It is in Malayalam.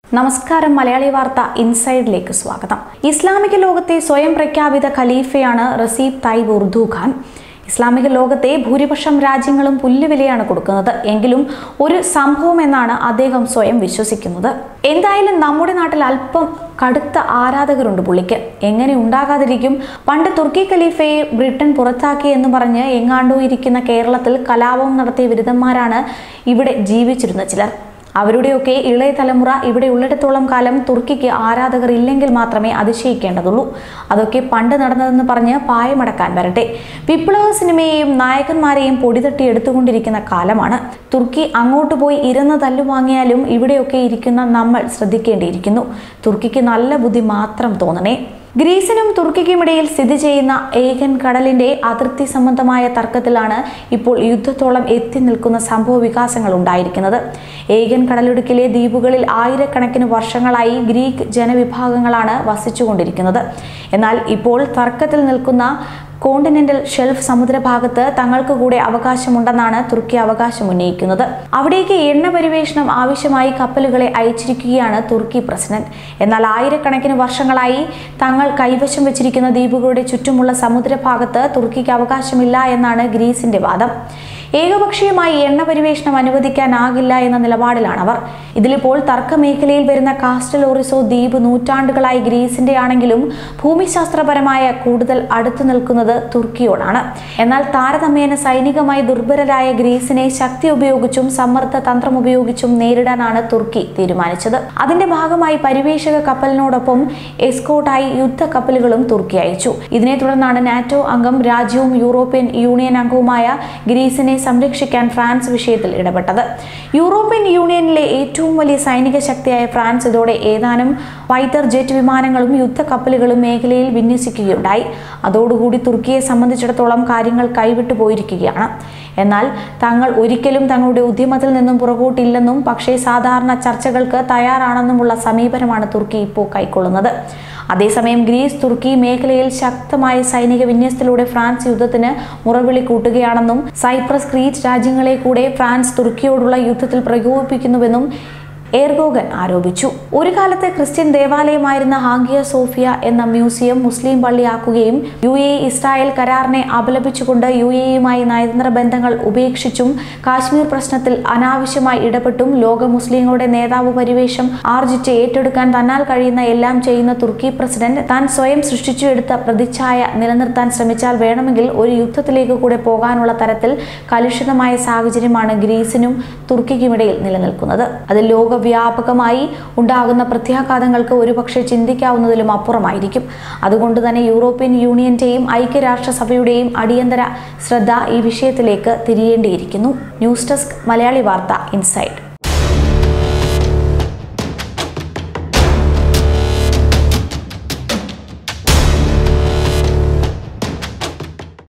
നമസ്കാരം മലയാളി വാർത്ത ഇൻസൈഡിലേക്ക് സ്വാഗതം ഇസ്ലാമിക ലോകത്തെ സ്വയം പ്രഖ്യാപിത ഖലീഫയാണ് റസീബ് തൈബ് ഉർദു ഖാൻ ഇസ്ലാമിക ലോകത്തെ ഭൂരിപക്ഷം രാജ്യങ്ങളും പുല്ലുവിലയാണ് കൊടുക്കുന്നത് എങ്കിലും ഒരു സംഭവം എന്നാണ് അദ്ദേഹം സ്വയം വിശ്വസിക്കുന്നത് എന്തായാലും നമ്മുടെ നാട്ടിൽ അല്പം കടുത്ത ആരാധകരുണ്ട് പുള്ളിക്ക് എങ്ങനെ ഉണ്ടാകാതിരിക്കും പണ്ട് തുർക്കി ഖലീഫയെ ബ്രിട്ടൻ പുറത്താക്കി എന്ന് പറഞ്ഞ് എങ്ങാണ്ടോ ഇരിക്കുന്ന കേരളത്തിൽ കലാപം നടത്തിയ വിരുദ്ധന്മാരാണ് ഇവിടെ ജീവിച്ചിരുന്ന ചിലർ അവരുടെയൊക്കെ ഇളയ തലമുറ ഇവിടെ ഉള്ളിടത്തോളം കാലം തുർക്കിക്ക് ആരാധകർ ഇല്ലെങ്കിൽ മാത്രമേ അതിശയിക്കേണ്ടതുള്ളൂ അതൊക്കെ പണ്ട് നടന്നതെന്ന് പറഞ്ഞ് പായമടക്കാൻ വരട്ടെ വിപ്ലവ സിനിമയെയും നായകന്മാരെയും പൊടിതട്ടി എടുത്തുകൊണ്ടിരിക്കുന്ന കാലമാണ് തുർക്കി അങ്ങോട്ട് പോയി ഇരുന്ന് തല്ലുവാങ്ങിയാലും ഇവിടെയൊക്കെ ഇരിക്കുന്ന നമ്മൾ ശ്രദ്ധിക്കേണ്ടിയിരിക്കുന്നു തുർക്കിക്ക് നല്ല ബുദ്ധി മാത്രം തോന്നണേ ഗ്രീസിനും തുർക്കിക്കുമിടയിൽ സ്ഥിതി ചെയ്യുന്ന ഏകൻ കടലിന്റെ അതിർത്തി സംബന്ധമായ തർക്കത്തിലാണ് ഇപ്പോൾ യുദ്ധത്തോളം എത്തി നിൽക്കുന്ന സംഭവ വികാസങ്ങൾ ഉണ്ടായിരിക്കുന്നത് ഏകൻ കടലിടുക്കിലെ ദ്വീപുകളിൽ ആയിരക്കണക്കിന് വർഷങ്ങളായി ഗ്രീക്ക് ജനവിഭാഗങ്ങളാണ് വസിച്ചുകൊണ്ടിരിക്കുന്നത് എന്നാൽ ഇപ്പോൾ തർക്കത്തിൽ നിൽക്കുന്ന കോണ്ടിനെന്റൽ ഷെൽഫ് സമുദ്രഭാഗത്ത് തങ്ങൾക്ക് കൂടെ അവകാശമുണ്ടെന്നാണ് തുർക്കി അവകാശം ഉന്നയിക്കുന്നത് അവിടേക്ക് എണ്ണ പരിവേഷണം ആവശ്യമായി കപ്പലുകളെ അയച്ചിരിക്കുകയാണ് തുർക്കി പ്രസിഡന്റ് എന്നാൽ ആയിരക്കണക്കിന് വർഷങ്ങളായി തങ്ങൾ കൈവശം വെച്ചിരിക്കുന്ന ദ്വീപുകളുടെ ചുറ്റുമുള്ള സമുദ്രഭാഗത്ത് തുർക്കിക്ക് അവകാശമില്ല എന്നാണ് ഗ്രീസിന്റെ വാദം ഏകപക്ഷീയമായി എണ്ണ പരിവേഷണം അനുവദിക്കാനാകില്ല എന്ന നിലപാടിലാണ് അവർ ഇതിലിപ്പോൾ തർക്ക മേഖലയിൽ വരുന്ന കാസ്റ്റലോറിസോ ദ്വീപ് നൂറ്റാണ്ടുകളായി ഗ്രീസിന്റെ ആണെങ്കിലും ഭൂമിശാസ്ത്രപരമായ കൂടുതൽ അടുത്തു നിൽക്കുന്നത് തുർക്കിയോടാണ് എന്നാൽ താരതമ്യേന സൈനികമായി ദുർബലരായ ഗ്രീസിനെ ശക്തി ഉപയോഗിച്ചും സമ്മർദ്ദ തന്ത്രം ഉപയോഗിച്ചും നേരിടാനാണ് തുർക്കി തീരുമാനിച്ചത് അതിന്റെ ഭാഗമായി പരിവേഷക കപ്പലിനോടൊപ്പം എസ്കോട്ടായി യുദ്ധ കപ്പലുകളും തുർക്കി അയച്ചു ഇതിനെ തുടർന്നാണ് നാറ്റോ അംഗം രാജ്യവും യൂറോപ്യൻ യൂണിയൻ അംഗവുമായ ഗ്രീസിനെ സംരക്ഷിക്കാൻ ഫ്രാൻസ് വിഷയത്തിൽ ഇടപെട്ടത് യൂറോപ്യൻ യൂണിയനിലെ ഏറ്റവും വലിയ സൈനിക ശക്തിയായ ഫ്രാൻസ് ഇതോടെ ഏതാനും ഫൈറ്റർ ജെറ്റ് വിമാനങ്ങളും യുദ്ധ കപ്പലുകളും മേഖലയിൽ വിന്യസിക്കുകയുണ്ടായി അതോടുകൂടി തുർക്കിയെ സംബന്ധിച്ചിടത്തോളം കാര്യങ്ങൾ കൈവിട്ടു പോയിരിക്കുകയാണ് എന്നാൽ തങ്ങൾ ഒരിക്കലും തങ്ങളുടെ ഉദ്യമത്തിൽ നിന്നും പുറകോട്ടില്ലെന്നും പക്ഷേ സാധാരണ ചർച്ചകൾക്ക് തയ്യാറാണെന്നുമുള്ള സമീപനമാണ് തുർക്കി ഇപ്പോൾ കൈക്കൊള്ളുന്നത് അതേസമയം ഗ്രീസ് തുർക്കി മേഖലയിൽ ശക്തമായ സൈനിക വിന്യസനത്തിലൂടെ ഫ്രാൻസ് യുദ്ധത്തിന് മുറവിളി കൂട്ടുകയാണെന്നും സൈപ്രസ് ക്രീറ്റ് രാജ്യങ്ങളെ കൂടെ ഫ്രാൻസ് തുർക്കിയോടുള്ള യുദ്ധത്തിൽ പ്രകോപിപ്പിക്കുന്നുവെന്നും എർഗോഗൻ ആരോപിച്ചു ഒരു കാലത്ത് ക്രിസ്ത്യൻ ദേവാലയമായിരുന്ന ഹാഗിയ സോഫിയ എന്ന മ്യൂസിയം മുസ്ലിം പള്ളിയാക്കുകയും യു എ ഇസ്രായേൽ കരാറിനെ അപലപിച്ചുകൊണ്ട് യു എയുമായി നയതന്ത്ര ബന്ധങ്ങൾ ഉപേക്ഷിച്ചും കാശ്മീർ പ്രശ്നത്തിൽ അനാവശ്യമായി ഇടപെട്ടും ലോക മുസ്ലിങ്ങളുടെ നേതാവ് പരിവേഷം ആർജിച്ച് ഏറ്റെടുക്കാൻ തന്നാൽ കഴിയുന്ന എല്ലാം ചെയ്യുന്ന തുർക്കി പ്രസിഡന്റ് താൻ സ്വയം സൃഷ്ടിച്ചുവെടുത്ത പ്രതിച്ഛായ നിലനിർത്താൻ ശ്രമിച്ചാൽ വേണമെങ്കിൽ ഒരു യുദ്ധത്തിലേക്ക് കൂടെ പോകാനുള്ള തരത്തിൽ കലുഷിതമായ സാഹചര്യമാണ് ഗ്രീസിനും തുർക്കിക്കുമിടയിൽ നിലനിൽക്കുന്നത് അതിൽ ലോകവ്യാപകമായി ഉണ്ടാകുന്ന പ്രത്യാഘാതങ്ങൾക്ക് ഒരുപക്ഷെ ചിന്തിക്കാവുന്നതിലും അപ്പുറമായിരിക്കും അതുകൊണ്ട് തന്നെ യൂറോപ്യൻ യൂണിയന്റെയും ഐക്യരാഷ്ട്രസഭയുടെയും അടിയന്തര ശ്രദ്ധ ഈ വിഷയത്തിലേക്ക് തിരിയേണ്ടിയിരിക്കുന്നു ന്യൂസ് ഡെസ്ക് മലയാളി വാർത്ത ഇൻസൈഡ്